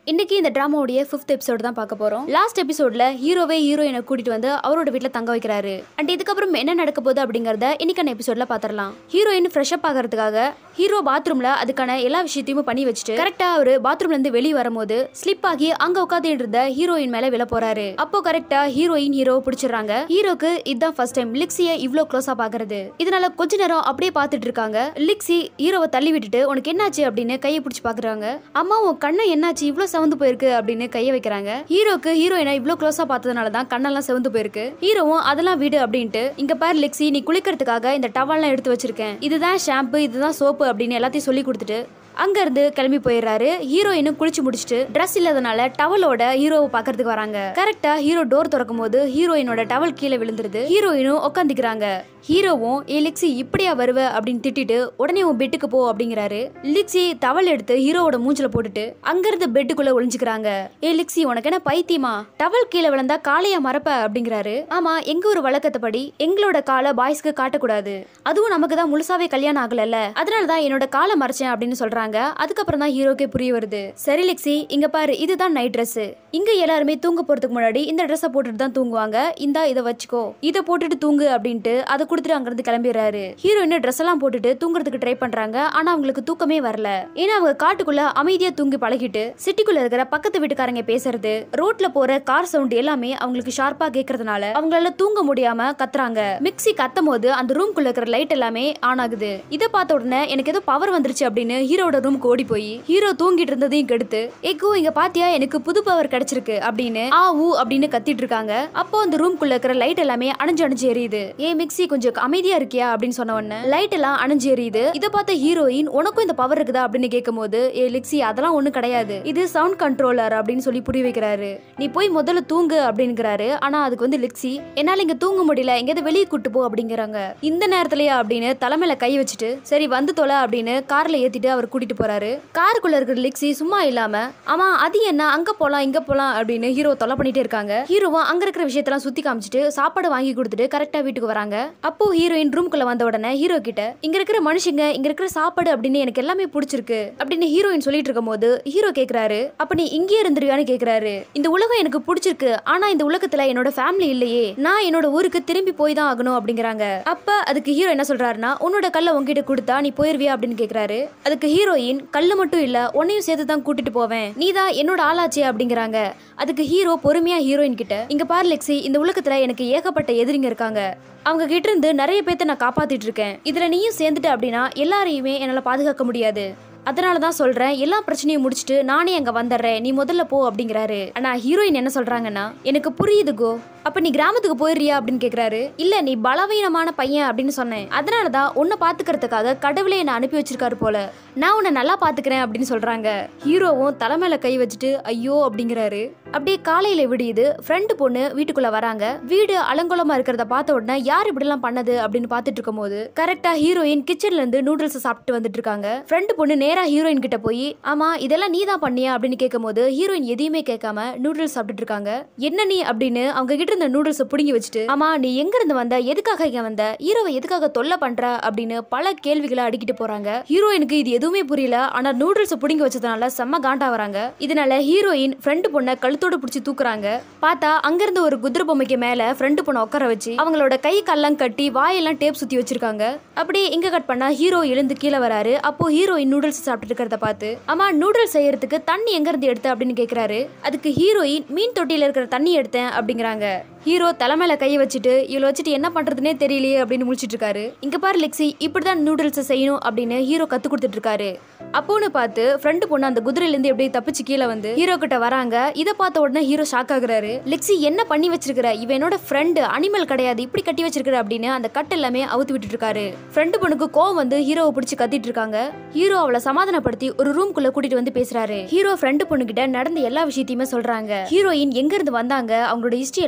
இன்னைக்கு இந்த டிராமாவுடைய fifth episode தான் பார்க்க போறோம் லாஸ்ட் எபிசோட்ல ஹீரோவே ஹீரோயினை கூட்டிட்டு வந்து அவரோட வீட்ல தங்க வைக்கிறாரு அண்ட் இதுக்கப்புறம் என்ன நடக்க போகுது அப்படிங்கறத இன்னைக்கான எபிசோட்ல பாத்திரலாம் ஹீரோயின் ஃப்ரெஷ் அப் ஆகிறதுக்காக ஹீரோ பாத்ரூம்ல அதுக்கான எல்லா விஷயத்தையும் பண்ணி வச்சுட்டு கரெக்டா அவரு பாத்ரூம்ல இருந்து வெளியே வரும்போது ஸ்லிப் ஆகி அங்க உட்காந்துட்டு இருந்த ஹீரோயின் மேல விழ போறாரு அப்போ கரெக்டா ஹீரோயின் ஹீரோ பிடிச்சிடுறாங்க ஹீரோக்கு இதுதான் ஃபர்ஸ்ட் டைம் லிக்ஸிய இவ்ளோ க்ளோஸா பாக்குறது இதனால கொஞ்ச நேரம் அப்படியே பார்த்துட்டு இருக்காங்க லிக்ஸி ஹீரோவை தள்ளி விட்டுட்டு உனக்கு என்னாச்சு அப்படின்னு கையை பிடிச்சி பாக்குறாங்க அம்மா உன் கண்ணு என்னாச்சு இவ்ளோ செவந்து போயிருக்கு அப்படின்னு கையை வைக்கிறாங்க ஹீரோக்கு ஹீரோயினை இவ்ளோ க்ளோஸா பார்த்ததுனால தான் கண்ணெல்லாம் செவந்து போயிருக்கு ஹீரோவும் அதெல்லாம் விடு அப்படின்ட்டு இங்க பாரு லிக்ஸி நீ குளிக்கிறதுக்காக இந்த டவல்லாம் எடுத்து வச்சிருக்கேன் இதுதான் ஷாம்பு இதுதான் சோப்பு அப்படின்னு எல்லாத்தையும் சொல்லி கொடுத்துட்டு அங்க இருந்து கிளம்பி போயிடுறாரு ஹீரோயினும் குளிச்சு முடிச்சுட்டு ட்ரெஸ் இல்லாதனால டவலோட ஹீரோவை பாக்குறதுக்கு வராங்க கரெக்டா ஹீரோ டோர் திறக்கும் போது ஹீரோயினோட டவல் கீழே விழுந்துருது ஹீரோயினும் உட்காந்துக்கிறாங்க ஹீரோவும் ஏ லிக்ஸி இப்படியா வருவ அப்படின்னு திட்டிட்டு உடனே உன் பெட்டுக்கு போ அப்படிங்கிறாரு லிக்ஸி டவல் எடுத்து ஹீரோவோட மூஞ்சில போட்டுட்டு அங்கிருந்து பெட்டுக்குள்ள ஒளிஞ்சுக்கிறாங்க ஏ லிக்ஸி உனக்கு என்ன பைத்தியமா டவல் கீழே விழுந்தா காலையா மறப்ப அப்படிங்கிறாரு ஆமா எங்க ஒரு வழக்கத்தைப்படி எங்களோட காலை பாய்ஸ்க்கு காட்டக்கூடாது அதுவும் நமக்கு தான் முழுசாவே கல்யாணம் ஆகலல்ல அதனால தான் என்னோட காலை மறைச்சேன் அப்படின்னு சொல்றாங்க அதுக்கப்புறம் தான் ஹீரோக்கே புரிய வருது சரி லிக்ஸி இங்க பாரு இதுதான் நைட் Dress இங்க எல்லாருமே தூங்க போறதுக்கு முன்னாடி இந்த ட்ரெஸ்ஸை போட்டுட்டு தான் தூங்குவாங்க இந்தா இதை வச்சுக்கோ இதை போட்டுட்டு தூங்கு அப்படின்ட்டு அதை கொடுத்துட்டு அங்கிருந்து கிளம்பிடுறாரு ஹீரோயின் ட்ரெஸ் எல்லாம் போட்டுட்டு தூங்குறதுக்கு ட்ரை பண்றாங்க ஆனா அவங்களுக்கு தூக்கமே வரல ஏன்னா அவங்க காட்டுக்குள்ள அமைதியா தூங்கி பழகிட்டு சிட்டிக்குள்ள இருக்கிற பக்கத்து வீட்டுக்காரங்க பேசுறது ரோட்ல போற கார் சவுண்ட் எல்லாமே அவங்களுக்கு ஷார்ப்பா கேக்குறதுனால அவங்களால தூங்க முடியாம கத்துறாங்க மிக்ஸி கத்தும் போது அந்த ரூம்குள்ள இருக்கிற லைட் எல்லாமே ஆன் ஆகுது இதை பார்த்த உடனே எனக்கு ஏதோ பவர் வந்துருச்சு அப்படின்னு ஹீரோட ரூமுக்கு ஓடி போய் ஹீரோ தூங்கிட்டு இருந்ததையும் கெடுத்து எக்கோ இங்க பாத்தியா எனக்கு புது பவர் கிடைச்சிருக்கு அப்படின்னு ஆ ஊ அப்படின்னு கத்திட்டு இருக்காங்க அப்போ அந்த ரூம்குள்ள இருக்கிற லைட் எல்லாமே அணைஞ்சு அணைஞ்சு எரியுது ஏ மிக்ஸி கொஞ்சம் அமைதியா இருக்கியா அப்படின்னு சொன்ன உடனே லைட் எல்லாம் அணைஞ்சு எரியுது இதை பார்த்த ஹீரோயின் உனக்கும் இந்த பவர் இருக்குதா அப்படின்னு கேட்கும் போது ஏ லிக்ஸி அதெல்லாம் ஒண்ணும் கிடையாது இது சவுண்ட் கண்ட்ரோலர் அப்படின்னு சொல்லி புரிய வைக்கிறாரு நீ போய் முதல்ல தூங்கு அப்படிங்கிறாரு ஆனா அதுக்கு வந்து லிக்ஸி என்னால இங்க தூங்க முடியல எங்கேயாவது வெளியே கூட்டு போ அப்படிங்கிறாங்க இந்த நேரத்துலயா அப்படின்னு தலைமையில கை வச்சுட்டு சரி வந்து தொலை அப்படின்னு கார்ல ஏத்திட்டு அவர் கூட்டிட்டு போறாரு காருக்குள்ள இருக்கிற லிக்ஸி சும்மா இல்லாம ஆமா அது என்ன அங்க போலாம் இங்க போலாம் அப்படின்னு ஹீரோ தொலை பண்ணிட்டே இருக்காங்க ஹீரோவும் அங்க இருக்கிற விஷயத்தெல்லாம் சுத்தி காமிச்சிட்டு சாப்பாடு வாங்கி கொடுத்துட்டு கரெக்டா வீட்டுக்கு வராங்க அப்போ ஹீரோயின் ரூம்குள்ள வந்த உடனே ஹீரோ கிட்ட இங்க இருக்கிற மனுஷங்க இங்க இருக்கிற சாப்பாடு அப்படின்னு எனக்கு எல்லாமே பிடிச்சிருக்கு அப்படின்னு ஹீரோயின் சொல்லிட்டு இருக்கும் போது ஹீரோ கேக்குறாரு அப்ப நீ இங்கே இருந்துருவியான்னு கேக்குறாரு இந்த உலகம் எனக்கு பிடிச்சிருக்கு ஆனா இந்த உலகத்துல என்னோட ஃபேமிலி இல்லையே நான் என்னோட ஊருக்கு திரும்பி போய் தான் ஆகணும் அப்படிங்கிறாங்க அப்ப அதுக்கு ஹீரோ என்ன சொல்றாருன்னா உன்னோட கல்லை உன்கிட்ட கொடுத்தா நீ போயிருவியா அப்படின்னு கேக்குறாரு அதுக்கு ஹீரோயின் கல்லு மட்டும் இல்ல உன்னையும் சேர்த்து தான் கூட்டிட்டு போவேன் நீ தான் என்னோட ஆளாச்சே அப்படிங்கிறாங்க அதுக்கு ஹீரோ பொறுமையா ஹீரோயின் கிட்ட இங்க பாரு லெக்ஸி இந்த உலகத்துல எனக்கு ஏகப்பட்ட எதிரிங்க இருக்காங்க அவங்க கிட்ட இருந்து நிறைய பேர்த்த நான் காப்பாத்திட்டு இருக்கேன் இதுல நீயும் சேர்ந்துட்ட அப்படின்னா எல்லாரையுமே என்னால பாதுகாக்க முடியாது அதனால தான் சொல்றேன் எல்லா பிரச்சனையும் முடிச்சுட்டு நானே அங்க வந்துடுறேன் நீ முதல்ல போ அப்படிங்கிறாரு ஆனா ஹீரோயின் என்ன சொல்றாங்கன்னா எனக்கு புரியுது கோ அப்ப நீ கிராமத்துக்கு போயிடுறியா அப்படின்னு கேக்குறாரு இல்ல நீ பலவீனமான பையன் அப்படின்னு சொன்னேன் அதனால தான் உன்னை பாத்துக்கிறதுக்காக கடவுளே என்ன அனுப்பி வச்சிருக்காரு போல நான் உன்னை நல்லா பாத்துக்கிறேன் அப்படின்னு சொல்றாங்க ஹீரோவும் தலைமையில கை வச்சுட்டு ஐயோ அப்படிங்கிறாரு அப்படியே காலையில விடியுது ஃப்ரெண்டு பொண்ணு வீட்டுக்குள்ள வராங்க வீடு அலங்கோலமா இருக்கிறத பார்த்த உடனே யார் இப்படிலாம் பண்ணது அப்படின்னு பார்த்துட்டு இருக்கும்போது கரெக்டா ஹீரோயின் கிச்சன்ல இருந்து நூடுல்ஸ் சாப்பிட்டு வந்துட்டு இருக்காங்க ஃப்ரெண்டு பொண்ணு நேரா ஹீரோயின் கிட்ட போய் ஆமா இதெல்லாம் நீ தான் பண்ணியா அப்படின்னு கேட்கும்போது ஹீரோயின் எதையுமே கேட்காம நூடுல்ஸ் சாப்பிட்டுட்டு இருக்காங்க என்ன நீ அப்படின்னு அவங்க கிட்ட இருந்த நூடுல்ஸ் புடுங்கி வச்சுட்டு ஆமா நீ எங்க இருந்து வந்த எதுக்காக இங்க வந்த ஹீரோவை எதுக்காக தொல்லை பண்ற அப்படின்னு பல கேள்விகளை அடிக்கிட்டு போறாங்க ஹீரோயினுக்கு இது எதுவுமே புரியல ஆனா நூடுல்ஸ் புடுங்கி வச்சதுனால செம்ம காண்டா வராங்க இதனால ஹீரோயின் ஃப்ரெண்டு பொண்ணை கழுத்தோட பிடிச்சி தூக்குறாங்க பார்த்தா அங்கிருந்து ஒரு குதிரை பொம்மைக்கு மேல ஃப்ரெண்டு பொண்ணை உட்கார வச்சு அவங்களோட கை கல்லாம் கட்டி வாயெல்லாம் டேப் சுத்தி வச்சிருக்காங்க அப்படியே இங்க கட் பண்ணா ஹீரோ எழுந்து கீழே வராரு அப்போ ஹீரோயின் நூடுல்ஸ் சாப்பிட்டு இருக்கிறத பார்த்து அம்மா நூடுல்ஸ் செய்யறதுக்கு தண்ணி எங்க இருந்து எடுத்த அப்படின்னு கேக்குறாரு அதுக்கு ஹீரோயின் மீன் தொட்டியில இருக்கிற தண்ணி எடுத்தேன் அப்படிங்கிறாங்க ஹீரோ தலைமையில கையை வச்சுட்டு இவளை வச்சுட்டு என்ன பண்றதுனே தெரியலையே அப்படின்னு முழிச்சிட்டு இருக்காரு இங்க பாரு லெக்ஸி இப்படிதான் நூடுல்ஸ் செய்யணும் அப்படின்னு ஹீரோ கத்து கொடுத்துட்டு இருக்காரு அப்போன்னு பார்த்து ஃப்ரெண்டு பொண்ணு அந்த குதிரையில இருந்து எப்படியே தப்பிச்சு கீழே வந்து ஹீரோ கிட்ட வராங்க இதை பார்த்த உடனே ஹீரோ ஷாக் ஆகுறாரு லெக்ஸி என்ன பண்ணி வச்சிருக்கிற இவ என்னோட ஃப்ரெண்டு அனிமல் கிடையாது இப்படி கட்டி வச்சிருக்கிற அப்படின்னு அந்த கட்டு எல்லாமே அவுத்து விட்டுட்டு இருக்காரு ஃப்ரெண்டு பொண்ணுக்கு கோவம் வந்து ஹீரோவை பிடிச்சி கத்திட்டு இருக்காங்க ஹீரோ அவளை சமாதானப்படுத்தி ஒரு ரூம்குள்ள கூட்டிட்டு வந்து பேசுறாரு ஹீரோ ஃப்ரெண்டு பொண்ணு கிட்ட நடந்த எல்லா விஷயத்தையுமே சொல்றாங்க ஹீரோயின் எங்க இருந்து வந்தாங்க அவங்களோட ஹிஸ்டரி எல்லாத்தையுமே சொல்றாங்க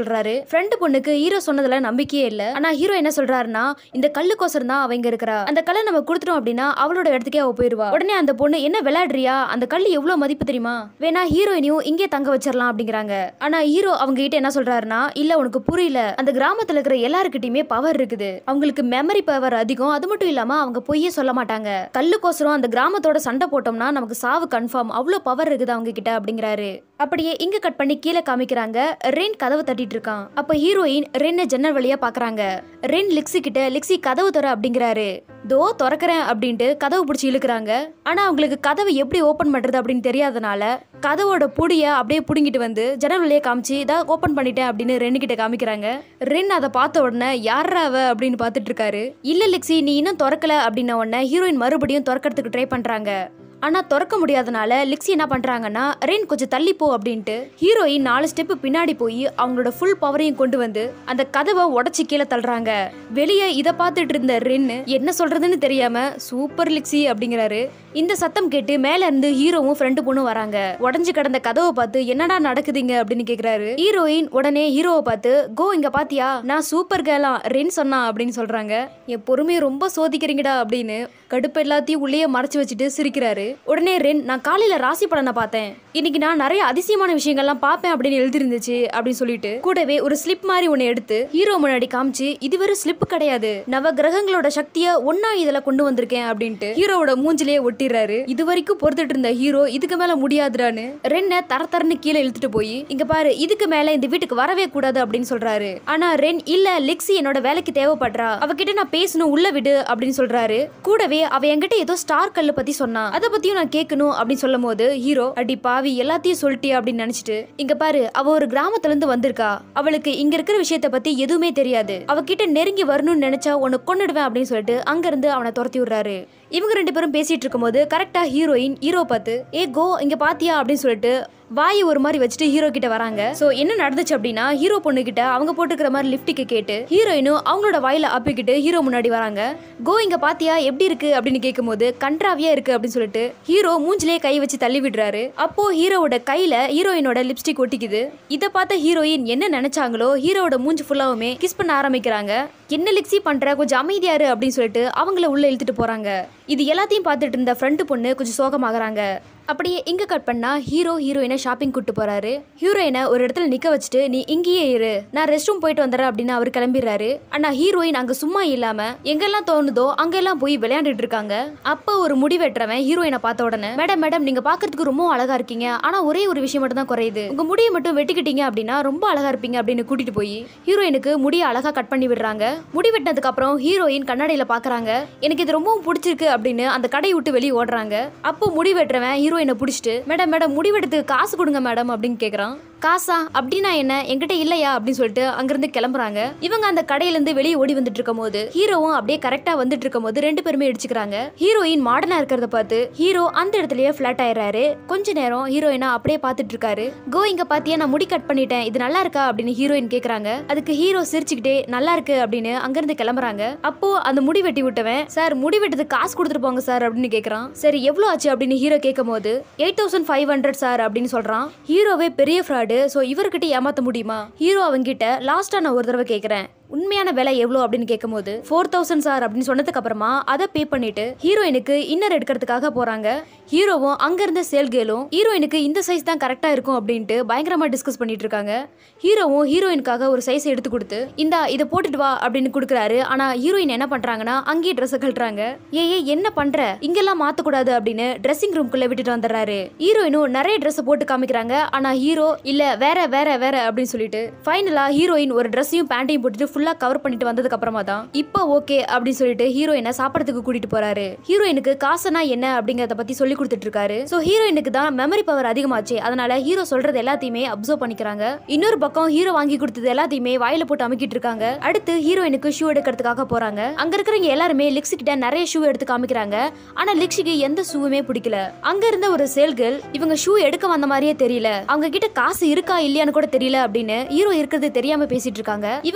சொல்றாரு ஃப்ரெண்டு பொண்ணுக்கு ஹீரோ சொன்னதுல நம்பிக்கையே இல்ல ஆனா ஹீரோ என்ன சொல்றாருன்னா இந்த கல்லுக்கோசரம் தான் அவ இங்க இருக்கிறா அந்த கல்லை நம்ம கொடுத்துட்டோம் அப்படின்னா அவளோட இடத்துக்கே அவ போயிருவா உடனே அந்த பொண்ணு என்ன விளையாடுறியா அந்த கல் எவ்வளவு மதிப்பு தெரியுமா வேணா ஹீரோயினையும் இங்கே தங்க வச்சிடலாம் அப்படிங்கிறாங்க ஆனா ஹீரோ அவங்க கிட்ட என்ன சொல்றாருன்னா இல்ல உனக்கு புரியல அந்த கிராமத்துல இருக்கிற எல்லாருக்கிட்டயுமே பவர் இருக்குது அவங்களுக்கு மெமரி பவர் அதிகம் அது மட்டும் இல்லாம அவங்க பொய்யே சொல்ல மாட்டாங்க கல்லுக்கோசரம் அந்த கிராமத்தோட சண்டை போட்டோம்னா நமக்கு சாவு கன்ஃபார்ம் அவ்வளோ பவர் இருக்குது அவங்க கிட்ட அப்படிங்கிறாரு அப்படியே இங்க கட் பண்ணி கீழே காமிக்கிறாங்க ரென் கதவு தட்டிட்டு இருக்கான் அப்ப ஹீரோயின் ரென்னை ஜன்னல் வழியா பாக்குறாங்க ரென் லிக்ஸி கிட்ட லிக்ஸி கதவு தர அப்படிங்கிறாரு தோ திறக்கிறேன் அப்படின்ட்டு கதவு பிடிச்சி இழுக்கிறாங்க ஆனா அவங்களுக்கு கதவு எப்படி ஓபன் பண்றது அப்படின்னு தெரியாதனால கதவோட புடிய அப்படியே புடுங்கிட்டு வந்து ஜன்னல் வழியா காமிச்சு இதை ஓபன் பண்ணிட்டேன் அப்படின்னு ரென்னு கிட்ட காமிக்கிறாங்க ரென் அதை பார்த்த உடனே யாரா அவ அப்படின்னு பார்த்துட்டு இருக்காரு இல்ல லிக்ஸி நீ இன்னும் திறக்கல அப்படின்ன உடனே ஹீரோயின் மறுபடியும் திறக்கிறதுக்கு ட்ரை பண்றாங்க ஆனா திறக்க முடியாதனால லிக்ஸி என்ன பண்றாங்கன்னா ரெயின் கொஞ்சம் தள்ளி போ அப்படின்ட்டு ஹீரோயின் நாலு ஸ்டெப் பின்னாடி போய் அவங்களோட ஃபுல் பவரையும் கொண்டு வந்து அந்த கதவை உடச்சி கீழே தள்ளுறாங்க வெளியே இதை பார்த்துட்டு இருந்த ரென்னு என்ன சொல்றதுன்னு தெரியாம சூப்பர் லிக்ஸி அப்படிங்கிறாரு இந்த சத்தம் கேட்டு மேல இருந்து ஹீரோவும் ஃப்ரெண்டு பொண்ணும் வராங்க உடஞ்சு கிடந்த கதவை பார்த்து என்னடா நடக்குதுங்க அப்படின்னு கேக்குறாரு ஹீரோயின் உடனே ஹீரோவை பார்த்து கோ இங்க பாத்தியா நான் சூப்பர் கேலாம் ரென் சொன்னா அப்படின்னு சொல்றாங்க என் பொறுமையை ரொம்ப சோதிக்கிறீங்கடா அப்படின்னு கடுப்பு எல்லாத்தையும் உள்ளேயே மறைச்சு வச்சுட்டு சிரிக்கிறாரு உடனே ரென் நான் காலையில ராசி பலனை பார்த்தேன் இன்னைக்கு நான் நிறைய அதிசயமான விஷயங்கள்லாம் பார்ப்பேன் அப்படின்னு எழுதிருந்துச்சு அப்படின்னு சொல்லிட்டு கூடவே ஒரு ஸ்லிப் மாதிரி ஒன்னு எடுத்து ஹீரோ முன்னாடி காமிச்சு இது வெறும் ஸ்லிப் கிடையாது நவ கிரகங்களோட சக்தியை ஒன்னா இதுல கொண்டு வந்திருக்கேன் அப்படின்ட்டு ஹீரோவோட மூஞ்சிலேயே ஒட்டிடுறாரு இது வரைக்கும் பொறுத்துட்டு இருந்த ஹீரோ இதுக்கு மேல முடியாதுடான்னு ரென்னை தர தரன்னு கீழே இழுத்துட்டு போய் இங்க பாரு இதுக்கு மேல இந்த வீட்டுக்கு வரவே கூடாது அப்படின்னு சொல்றாரு ஆனா ரென் இல்ல லெக்ஸி என்னோட வேலைக்கு தேவைப்படுறா அவகிட்ட நான் பேசணும் உள்ள விடு அப்படின்னு சொல்றாரு கூடவே அவ என்கிட்ட ஏதோ ஸ்டார் கல்லு பத்தி சொன்னா அதை பத்தியும் நான் கேட்கணும் அப்படின்னு சொல்லும் போது ஹீரோ அடி பாவி எல்லாத்தையும் சொல்லிட்டியா அப்படின்னு நினைச்சிட்டு இங்க பாரு அவ ஒரு கிராமத்துல இருந்து வந்திருக்கா அவளுக்கு இங்க இருக்கிற விஷயத்த பத்தி எதுவுமே தெரியாது அவகிட்ட நெருங்கி வரணும்னு நினைச்சா உன்னை கொன்னுடுவேன் அப்படின்னு சொல்லிட்டு அங்க இருந்து அவனை துரத்தி விடுறாரு இவங்க ரெண்டு பேரும் பேசிட்டு இருக்கும்போது கரெக்டா ஹீரோயின் ஹீரோ பார்த்து ஏ கோ இங்க பாத்தியா அப்படின்னு சொல்லிட்டு வாயை ஒரு மாதிரி வச்சுட்டு ஹீரோ கிட்ட வராங்க சோ என்ன நடந்துச்சு அப்படின்னா ஹீரோ பொண்ணு கிட்ட அவங்க போட்டுக்கிற மாதிரி லிப்டிக்கு கேட்டு ஹீரோயினும் அவங்களோட வாயில அப்பிக்கிட்டு ஹீரோ முன்னாடி வராங்க கோ இங்க பாத்தியா எப்படி இருக்கு அப்படின்னு கேட்கும்போது கன்றாவியா இருக்கு அப்படின்னு சொல்லிட்டு ஹீரோ மூஞ்சிலே கை வச்சு தள்ளி விடுறாரு அப்போ ஹீரோவோட கையில ஹீரோயினோட லிப்ஸ்டிக் ஒட்டிக்குது இதை பார்த்த ஹீரோயின் என்ன நினைச்சாங்களோ ஹீரோவோட மூஞ்சி ஃபுல்லாவுமே கிஸ் பண்ண ஆரம்பிக்கிறாங்க என்ன லிக்ஸி பண்ற கொஞ்சம் அமைதியாரு அப்படின்னு சொல்லிட்டு அவங்கள உள்ள இழுத்துட்டு போறாங்க இது எல்லாத்தையும் பார்த்துட்டு இருந்த ஃப்ரெண்டு பொண்ணு கொஞ்சம் சோகமாகறாங்க அப்படியே இங்க கட் பண்ணா ஹீரோ ஹீரோயினை ஷாப்பிங் கூட்டு போறாரு ஹீரோயினை ஒரு இடத்துல நிக்க வச்சுட்டு நீ இங்கேயே இரு நான் ரெஸ்ட் ரூம் போயிட்டு வந்துடுறேன் அப்படின்னு அவர் கிளம்பிடுறாரு ஆனா ஹீரோயின் அங்க சும்மா இல்லாம எங்கெல்லாம் தோணுதோ அங்கெல்லாம் போய் விளையாண்டுட்டு இருக்காங்க அப்ப ஒரு முடி வெட்டுறவன் ஹீரோயினை பார்த்த உடனே மேடம் மேடம் நீங்க பாக்குறதுக்கு ரொம்ப அழகா இருக்கீங்க ஆனா ஒரே ஒரு விஷயம் மட்டும் தான் குறையுது உங்க முடியை மட்டும் வெட்டிக்கிட்டீங்க அப்படின்னா ரொம்ப அழகா இருப்பீங்க அப்படின்னு கூட்டிட்டு போய் ஹீரோயினுக்கு முடியை அழகா கட் பண்ணி விடுறாங்க முடி வெட்டினதுக்கு அப்புறம் ஹீரோயின் கண்ணாடியில பாக்குறாங்க எனக்கு இது ரொம்பவும் பிடிச்சிருக்கு அப்படின்னு அந்த கடையை விட்டு வெளியே ஓடுறாங்க அப்போ முடி வெட்டுறவன் ஹீரோயினை பிடிச்சிட்டு மேடம் மேடம் முடி வெட்டுறதுக்கு காசு கொடுங்க மேடம் அப்படின்னு கேக்குறான் காசா அப்படின்னா என்ன என்கிட்ட இல்லையா அப்படின்னு சொல்லிட்டு அங்கிருந்து கிளம்புறாங்க இவங்க அந்த கடையில இருந்து வெளியே ஓடி வந்துட்டு இருக்கும் போது ஹீரோவும் அப்படியே கரெக்டா வந்துட்டு இருக்கும் போது ரெண்டு பேருமே இடிச்சுக்கிறாங்க ஹீரோயின் மாடர்னா இருக்கிறத பார்த்து ஹீரோ அந்த இடத்துலயே ஃபிளாட் ஆயிடுறாரு கொஞ்ச நேரம் ஹீரோயினா அப்படியே பார்த்துட்டு இருக்காரு கோ இங்க பாத்தியா நான் முடி கட் பண்ணிட்டேன் இது நல்லா இருக்கா அப்படின்னு ஹீரோயின் கேக்குறாங்க அதுக்கு ஹீரோ சிரிச்சுக்கிட்டே நல்லா இருக்கு அப்படின்னு அங்கிருந்து கிளம்புறாங்க அப்போ அந்த முடி வெட்டி விட்டவன் சார் முடி வெட்டுறதுக்கு காசு கொடுத்துட்டு போங்க சார் அப்படின்னு கேக்குறான் சரி எவ்வளவு ஆச்சு அப்படின்னு ஹீரோ கேட்கும் போது eight thousand five hundred sir அப்படின்னு சொல்றான் ஹீரோவே பெரிய ஃப்ராடு ஸோ இவர்கிட்ட ஏமாத்த முடியுமா ஹீரோ அவங்கிட்ட லாஸ்டா நான் ஒரு தடவை கேட்கறேன் உண்மையான விலை எவ்வளோ அப்படின்னு கேட்கும்போது ஃபோர் தௌசண்ட் சார் அப்படின்னு சொன்னதுக்கு அப்புறமா அதை பே பண்ணிட்டு ஹீரோயினுக்கு இன்னர் எடுக்கிறதுக்காக போறாங்க ஹீரோவும் அங்க இருந்த சேல் கேலும் ஹீரோயினுக்கு இந்த சைஸ் தான் கரெக்டா இருக்கும் அப்படின்ட்டு பயங்கரமா டிஸ்கஸ் பண்ணிட்டு இருக்காங்க ஹீரோவும் ஹீரோயினுக்காக ஒரு சைஸ் எடுத்து கொடுத்து இந்தா இதை போட்டுட்டு வா அப்படின்னு கொடுக்குறாரு ஆனா ஹீரோயின் என்ன பண்றாங்கன்னா அங்கேயே ட்ரெஸ் கழட்டுறாங்க ஏ ஏ என்ன பண்ற இங்கெல்லாம் மாத்தக்கூடாது அப்படின்னு ட்ரெஸ்ஸிங் ரூம்குள்ள விட்டுட்டு வந்துடுறாரு ஹீரோயினும் நிறைய ட்ரெஸ் போட்டு காமிக்கிறாங்க ஆனா ஹீரோ இல்ல வேற வேற வேற அப்படின்னு சொல்லிட்டு ஃபைனலா ஹீரோயின் ஒரு ட்ரெஸ்ஸையும் பேண்ட்டையும் போட்டுட்டு ஃபுல்லா கவர் பண்ணிட்டு வந்ததுக்கு அப்புறமா தான் இப்போ ஓகே அப்படின்னு சொல்லிட்டு ஹீரோயினை சாப்பிடறதுக்கு கூட்டிட்டு போறாரு ஹீரோயினுக்கு காசுனா என்ன அப்படிங்கறத பத்தி சொல்லி கொடுத்துட்டு இருக்காரு சோ ஹீரோயினுக்கு தான் மெமரி பவர் அதிகமாச்சு அதனால ஹீரோ சொல்றது எல்லாத்தையுமே அப்சர்வ் பண்ணிக்கிறாங்க இன்னொரு பக்கம் ஹீரோ வாங்கி கொடுத்தது எல்லாத்தையுமே வாயில போட்டு அமுக்கிட்டு இருக்காங்க அடுத்து ஹீரோயினுக்கு ஷூ எடுக்கிறதுக்காக போறாங்க அங்க இருக்கிறவங்க எல்லாருமே லிக்ஸி கிட்ட நிறைய ஷூ எடுத்து காமிக்கிறாங்க ஆனா லிக்ஸிக்கு எந்த ஷூவுமே பிடிக்கல அங்க இருந்த ஒரு சேல்கள் இவங்க ஷூ எடுக்க வந்த மாதிரியே தெரியல அவங்க கிட்ட காசு இருக்கா இல்லையான்னு கூட தெரியல அப்படின்னு ஹீரோ இருக்கிறது தெரியாம பேசிட்டு இருக்காங்க இவங்க பேசுன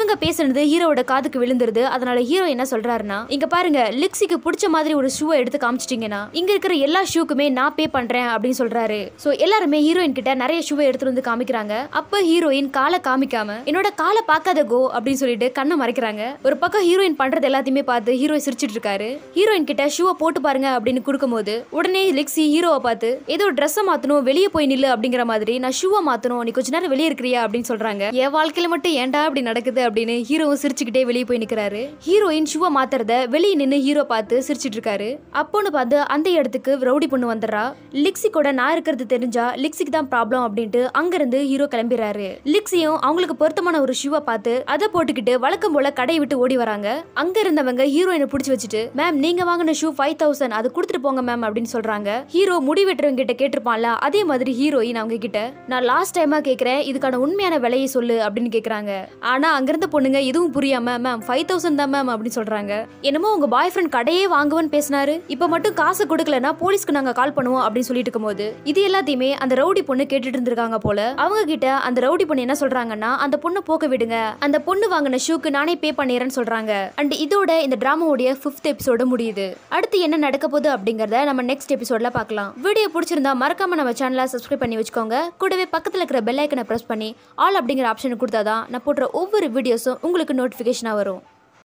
இருந்து ஹீரோவோட காதுக்கு விழுந்துருது அதனால ஹீரோ என்ன சொல்றாருன்னா இங்க பாருங்க லிக்ஸிக்கு பிடிச்ச மாதிரி ஒரு ஷூவை எடுத்து காமிச்சிட்டீங்கன்னா இங்க இருக்கிற எல்லா ஷூக்குமே நான் பே பண்றேன் அப்படின்னு சொல்றாரு சோ எல்லாருமே ஹீரோயின் கிட்ட நிறைய ஷூவை எடுத்துட்டு வந்து காமிக்கிறாங்க அப்ப ஹீரோயின் காலை காமிக்காம என்னோட காலை பார்க்காத கோ அப்படின்னு சொல்லிட்டு கண்ணை மறைக்கிறாங்க ஒரு பக்கம் ஹீரோயின் பண்றது எல்லாத்தையுமே பார்த்து ஹீரோ சிரிச்சிட்டு இருக்காரு ஹீரோயின் கிட்ட ஷூவை போட்டு பாருங்க அப்படின்னு கொடுக்கும்போது உடனே லிக்ஸி ஹீரோவை பார்த்து ஏதோ ட்ரெஸ்ஸை மாத்தணும் வெளியே போய் நில்லு அப்படிங்கிற மாதிரி நான் ஷூவை மாத்தணும் நீ கொஞ்ச நேரம் வெளியே இருக்கிறியா அப்படின்னு சொல்றாங்க என் வாழ்க்கையில மட்டும் ஏன்டா அப்படி நடக்குது அப்படின்னு ஹீரோவும் சிரிச்சுக்கிட்டே வெளியே போய் நிக்கிறாரு ஹீரோயின் ஷூவை மாத்துறத வெளியே நின்று ஹீரோ பார்த்து சிரிச்சிட்டு இருக்காரு அப்போன்னு பார்த்து அந்த இடத்துக்கு ரவுடி பொண்ணு வந்துடுறா லிக்ஸி கூட நான் இருக்கிறது தெரிஞ்சா லிக்ஸிக்கு தான் ப்ராப்ளம் அப்படின்ட்டு அங்கிருந்து ஹீரோ கிளம்பிடுறாரு லிக்ஸியும் அவங்களுக்கு பொருத்தமான ஒரு ஷூவை பார்த்து அதை போட்டுக்கிட்டு வழக்கம் போல கடையை விட்டு ஓடி வராங்க அங்க இருந்தவங்க ஹீரோயினை பிடிச்சி வச்சுட்டு மேம் நீங்க வாங்கின ஷூ ஃபைவ் தௌசண்ட் அது கொடுத்துட்டு போங்க மேம் அப்படின்னு சொல்றாங்க ஹீரோ முடி வெட்டுறவங்க கிட்ட கேட்டிருப்பான்ல அதே மாதிரி ஹீரோயின் அவங்க கிட்ட நான் லாஸ்ட் டைமா கேக்குறேன் இதுக்கான உண்மையான விலையை சொல்லு அப்படின்னு கேக்குறாங்க ஆனா அங்கிருந்த பொண்ணுங்க எதுவும் புரியாம மேம் ஃபைவ் தௌசண்ட் தான் மேம் அப்படின்னு சொல்றாங்க என்னமோ உங்க பாய் ஃப்ரெண்ட் கடையே வாங்குவன்னு பேசினாரு இப்ப மட்டும் காசு கொடுக்கலனா போலீஸ்க்கு நாங்க கால் பண்ணுவோம் அப்படின்னு சொல்லிட்டு இருக்கும்போது இது எல்லாத்தையுமே அந்த ரவுடி பொண்ணு கேட்டுட்டு இருந்திருக்காங்க போல அவங்க கிட்ட அந்த ரவுடி பொண்ணு என்ன சொல்றாங்கன்னா அந்த பொண்ணை போக்க விடுங்க அந்த பொண்ணு வாங்கின ஷூக்கு நானே பே பண்ணிடுறேன்னு சொல்றாங்க அண்ட் இதோட இந்த டிராமாவுடைய ஃபிஃப்த் எபிசோட முடியுது அடுத்து என்ன நடக்க போகுது அப்படிங்கறத நம்ம நெக்ஸ்ட் எபிசோட்ல பார்க்கலாம் வீடியோ பிடிச்சிருந்தா மறக்காம நம்ம சேனலை சப்ஸ்கிரைப் பண்ணி வச்சுக்கோங்க கூடவே பக்கத்துல இருக்கிற பெல் ஐக்கனை பிரஸ் பண்ணி ஆல் அப்படிங்கிற ஆப்ஷனை கொடுத்தாதான் நான் போடுற ஒவ்வொரு வீடியோஸும் உங்களுக்கு நோட்டிஃபிகேஷனாக வரும்